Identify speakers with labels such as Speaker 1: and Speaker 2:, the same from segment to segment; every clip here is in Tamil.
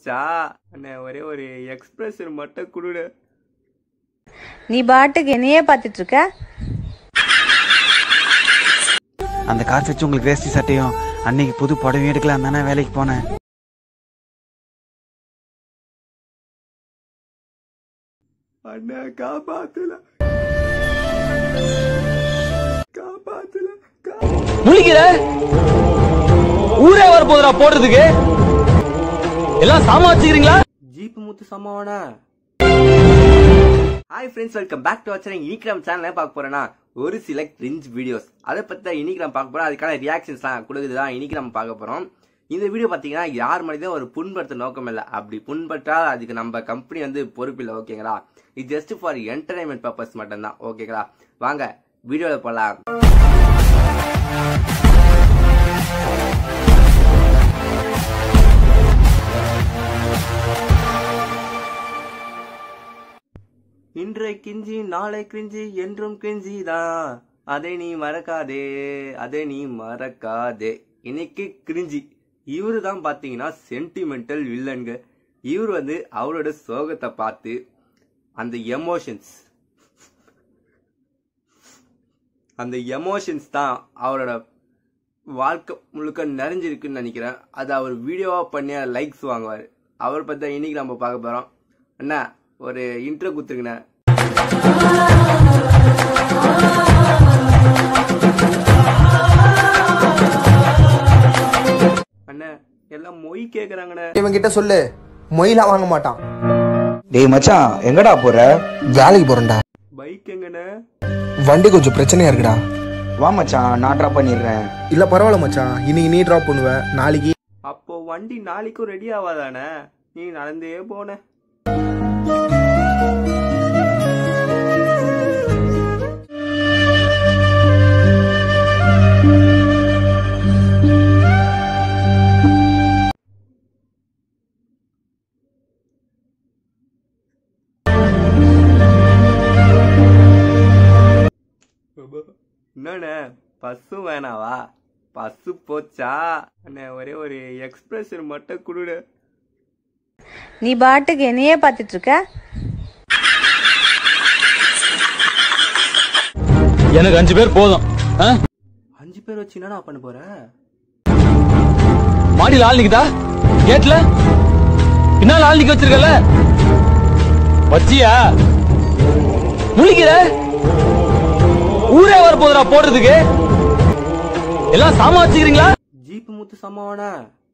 Speaker 1: போச்சா அண்ணே ஒரே ஒரு எக்ஸ்பிரஷன் மட்டும் கொடுடு
Speaker 2: நீ பாட்டுக்கு என்னையே பார்த்துட்டு இருக்க
Speaker 3: அந்த காசு வச்சு உங்களுக்கு வேஷ்டி சட்டையும் அன்னைக்கு புது புடவையும் எடுக்கலாம் தானே வேலைக்கு போனேன்
Speaker 1: அண்ணே காப்பாத்துல காப்பாத்துல
Speaker 4: முழிக்கிற ஊரே வர போதுடா போடுறதுக்கு எல்லாம் சாமா வச்சுக்கிறீங்களா
Speaker 1: ஜீப் முத்து சம்மாவானா hi friends welcome back to வச்சேன் இன்னைக்கு நம்ம சேனல் பார்க்க போறேன்னா ஒரு சில கிரிஞ்ச் வீடியோஸ் அதை பத்தி தான் இன்னைக்கு நம்ம பார்க்க போறோம் அதுக்கான ரியாக்ஷன்ஸ்லாம் கொடுக்குது தான் இன்னைக்கு நம்ம பார்க்க போறோம் இந்த வீடியோ பார்த்தீங்கன்னா யார் மனிதன் ஒரு புண்படுத்த நோக்கம் இல்லை அப்படி புண்பட்டால் அதுக்கு நம்ம கம்பெனி வந்து பொறுப்பில்லை ஓகேங்களா இது ஜஸ்ட் ஃபார் என்டர்டைன்மெண்ட் பர்பஸ் மட்டும்தான் ஓகேங்களா வாங்க வீடியோவில் போகலாம் இன்றை கிஞ்சி நாளை கிஞ்சி என்றும் கிஞ்சி தான் அதை நீ மறக்காதே அதை நீ மறக்காதே இன்னைக்கு கிரிஞ்சி இவரு தான் பாத்தீங்கன்னா சென்டிமெண்டல் வில்லனுங்க இவர் வந்து அவரோட சோகத்தை பார்த்து அந்த எமோஷன்ஸ் அந்த எமோஷன்ஸ் தான் அவரோட வாழ்க்கை முழுக்க நிறைஞ்சிருக்குன்னு நினைக்கிறேன் அது அவர் வீடியோவா பண்ணி லைக்ஸ் வாங்குவார் அவர் பத்தி தான் இன்னைக்கு நம்ம பார்க்க போறோம் அண்ணா ஒரு இன்ட்ரோ கொடுத்துருங்கண்ணே அண்ணா எல்லாம் மொய் கேக்குறாங்கண்ணே
Speaker 5: இவன் கிட்ட சொல்லு மொயிலா வாங்க மாட்டான்
Speaker 6: டேய் மச்சான் எங்கடா போற
Speaker 5: வேலைக்கு போறேன்டா
Speaker 1: பைக் எங்கண்ணே
Speaker 5: வண்டி கொஞ்சம் பிரச்சனையா இருக்குடா
Speaker 6: வா மச்சான் நான் ட்ராப் பண்ணிடுறேன்
Speaker 5: இல்ல பரவாயில்ல மச்சான் இன்னைக்கு நீ டிராப் பண்ணுவ நாளைக்கு
Speaker 1: அப்போ வண்டி நாளைக்கும் ரெடி ஆகாதானே நீ நடந்தே போன என்னண்ணே பஸ்ஸு வேணாவா பஸ்ஸு போச்சா அண்ணே ஒரே ஒரு எக்ஸ்பிரஷன் மட்டும் கொடுடு
Speaker 2: நீ பாட்டுக்கு என்னையே பார்த்துட்டு இருக்க
Speaker 4: எனக்கு அஞ்சு பேர் போதும் ஆ?
Speaker 1: அஞ்சு பேர் வச்சு என்னடா பண்ண போற
Speaker 4: மாடியில் ஆள் நிக்குதா கேட்ல பின்னால் ஆள் நிக்க வச்சிருக்கல வச்சியா முழிக்கிற ஊரே வர போதுடா போடுறதுக்கு எல்லாம் சாமா வச்சுக்கிறீங்களா
Speaker 1: ஜீப் முத்து சம்மாவானா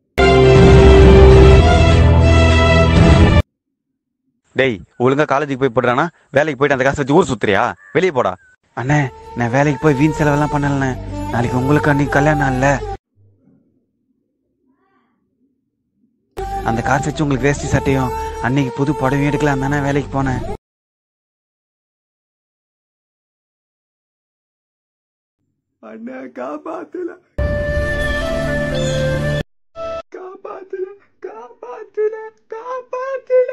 Speaker 3: டேய் ஒழுங்கா காலேஜுக்கு போய் போடுறானா வேலைக்கு போயிட்டு அந்த காசு வச்சு ஊர் சுத்துறியா வெளியே போடா அண்ணே நான் வேலைக்கு போய் வீண் செலவெல்லாம் பண்ணலண்ணே நாளைக்கு உங்களுக்கு அன்னைக்கு கல்யாணம் இல்ல அந்த காசு வச்சு உங்களுக்கு வேஷ்டி சட்டையும் அன்னைக்கு புது புடவையும் எடுக்கலாம் தானே வேலைக்கு போனேன்
Speaker 1: அண்ணா காப்பாத்துல காப்பாத்துல காப்பாத்துல காப்பாத்துல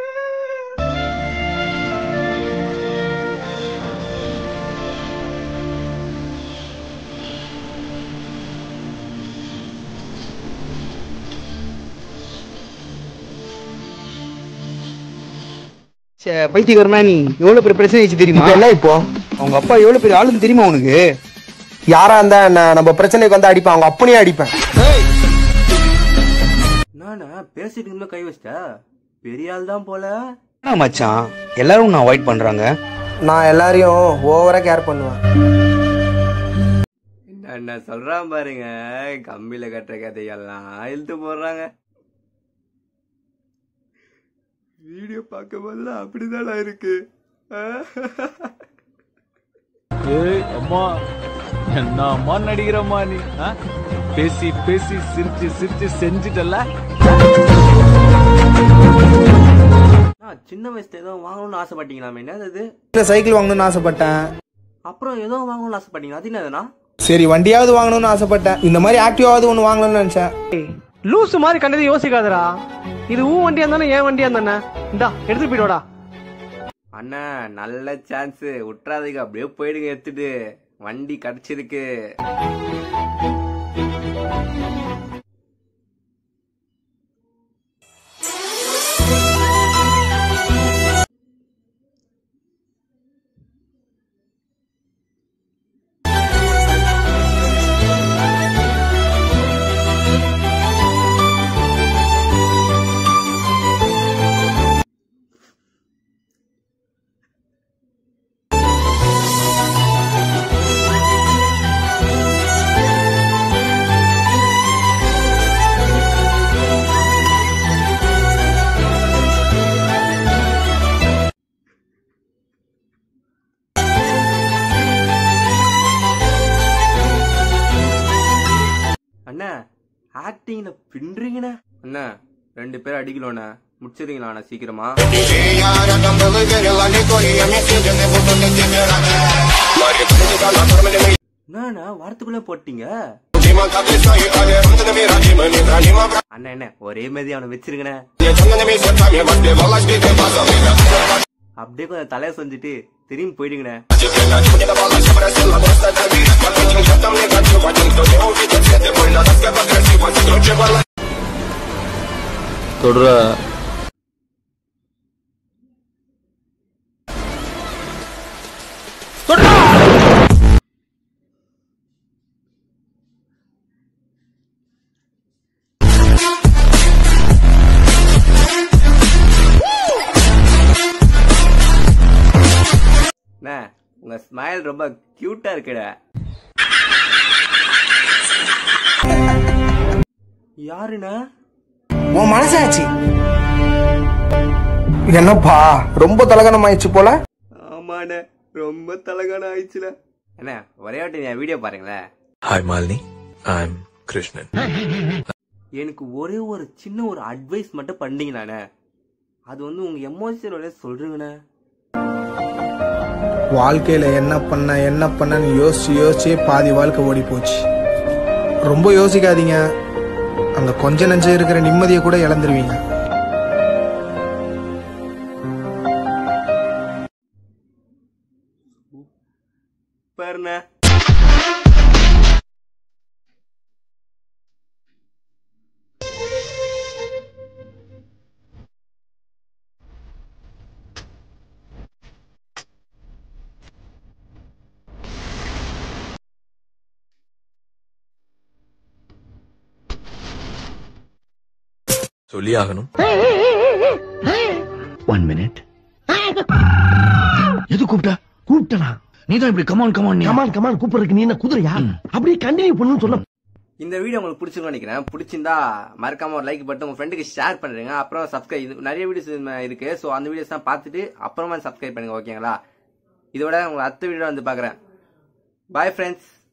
Speaker 7: பைத்தியக்காரனா நீ எவ்வளவு பெரிய பிரச்சனை ஆயிடுச்சு தெரியுமா
Speaker 5: இப்ப என்ன இப்போ
Speaker 7: அவங்க அப்பா எவ்வளவு பெரிய ஆளுன்னு தெரியுமா உனக்கு
Speaker 5: யாரா இருந்தா என்ன நம்ம பிரச்சனைக்கு வந்து அடிப்பான் அவங்க அப்பனையே அடிப்பேன்
Speaker 1: நானா பேசிட்டு இருந்த கை வச்சிட்ட பெரிய ஆள் தான் போல
Speaker 7: என்ன மச்சான் எல்லாரும் நான் அவாய்ட் பண்றாங்க
Speaker 5: நான் எல்லாரையும் ஓவரா கேர் பண்ணுவேன்
Speaker 1: என்ன சொல்றான் பாருங்க கம்பியில கட்டுற கதையெல்லாம் இழுத்து போடுறாங்க வீடியோ பார்க்கும் போதெல்லாம் அப்படிதானா இருக்கு
Speaker 4: ஏய் அம்மா என்ன அம்மா நடிக்கிறம்மா நீ ஆ? பேசி பேசி சிரிச்சு சிரிச்சு செஞ்சுட்டல
Speaker 1: ஆ, சின்ன வயசுல ஏதோ வாங்கணும்னு ஆசைப்பட்டீங்களாமே என்னது அது
Speaker 5: இல்ல சைக்கிள் வாங்கணும்னு ஆசைப்பட்டேன்
Speaker 1: அப்புறம் ஏதோ வாங்கணும்னு ஆசைப்பட்டீங்க அது என்னதுண்ணா
Speaker 5: சரி வண்டியாவது வாங்கணும்னு ஆசைப்பட்டேன் இந்த மாதிரி ஆக்டிவாவது ஒன்று வாங்கணும்னு நினைச்சேன்
Speaker 8: லூசு மாதிரி கண்டதை யோசிக்காதடா இது உன் வண்டியா இருந்தானே என் வண்டியா இருந்தானே இந்தா எடுத்துட்டு போயிடுவாடா
Speaker 1: அண்ணா நல்ல சான்ஸ் விட்டுறாதீங்க அப்படியே போயிடுங்க எடுத்துட்டு வண்டி கிடைச்சிருக்கு ஆக்டிங்ல பின்றீங்கண்ணே என்ன ரெண்டு பேரும் அடிக்கலோண்ணே முடிச்சிருங்களா சீக்கிரமா என்னண்ணா வாரத்துக்குள்ள போட்டீங்க அண்ணா என்ன ஒரே மாதிரி அவனை வச்சிருங்கண்ணே அப்படியே கொஞ்சம் தலைய செஞ்சுட்டு திரும்பி போயிடுங்கண்ணே
Speaker 4: தொடுற
Speaker 1: அண்ணா உங்க ஸ்மைல் ரொம்ப கியூட்டா இருக்குடா யாருண்ணா
Speaker 5: உன் மனசாச்சு என்னப்பா ரொம்ப தலகணம் ஆயிடுச்சு போல
Speaker 1: ஆமாண்ணே ரொம்ப தலகான ஆயிடுச்சுல அண்ணா ஒரே வாட்டி என் வீடியோ பாருங்களேன்
Speaker 9: hi Malini I am Krishnan
Speaker 1: எனக்கு ஒரே ஒரு சின்ன ஒரு அட்வைஸ் மட்டும் பண்ணீங்களாண்ணே அது வந்து உங்க எமோஷனோட சொல்றீங்கண்ணே
Speaker 5: வாழ்க்கையில என்ன பண்ண என்ன பண்ணன்னு யோசிச்சு யோசிச்சே பாதி வாழ்க்கை ஓடி போச்சு ரொம்ப யோசிக்காதீங்க அந்த கொஞ்ச நஞ்ச இருக்கிற நிம்மதியை கூட இழந்துருவீங்க
Speaker 1: பாருண்ணே
Speaker 9: சொல்லி ஆகணும்
Speaker 7: ஒன் மினிட் எது கூப்பிட்ட கூப்பிட்டனா நீ தான் இப்படி கமான் கமான் கமான் கமான் கூப்பிடுறதுக்கு நீ என்ன குதிரையா அப்படியே கண்டினியூ பண்ணு சொல்ல
Speaker 1: இந்த வீடியோ உங்களுக்கு பிடிச்சிருக்கும்னு நினைக்கிறேன் பிடிச்சிருந்தா மறக்காம ஒரு லைக் பட்டு உங்க ஃப்ரெண்டுக்கு ஷேர் பண்ணுறீங்க அப்புறம் சப்ஸ்கிரைப் நிறைய வீடியோஸ் இருக்கு ஸோ அந்த வீடியோஸ் தான் பார்த்துட்டு அப்புறமா சப்ஸ்கிரைப் பண்ணுங்க ஓகேங்களா இதோட உங்களை அடுத்த வீடியோ வந்து பார்க்குறேன் பாய் ஃப்ரெண்ட்ஸ்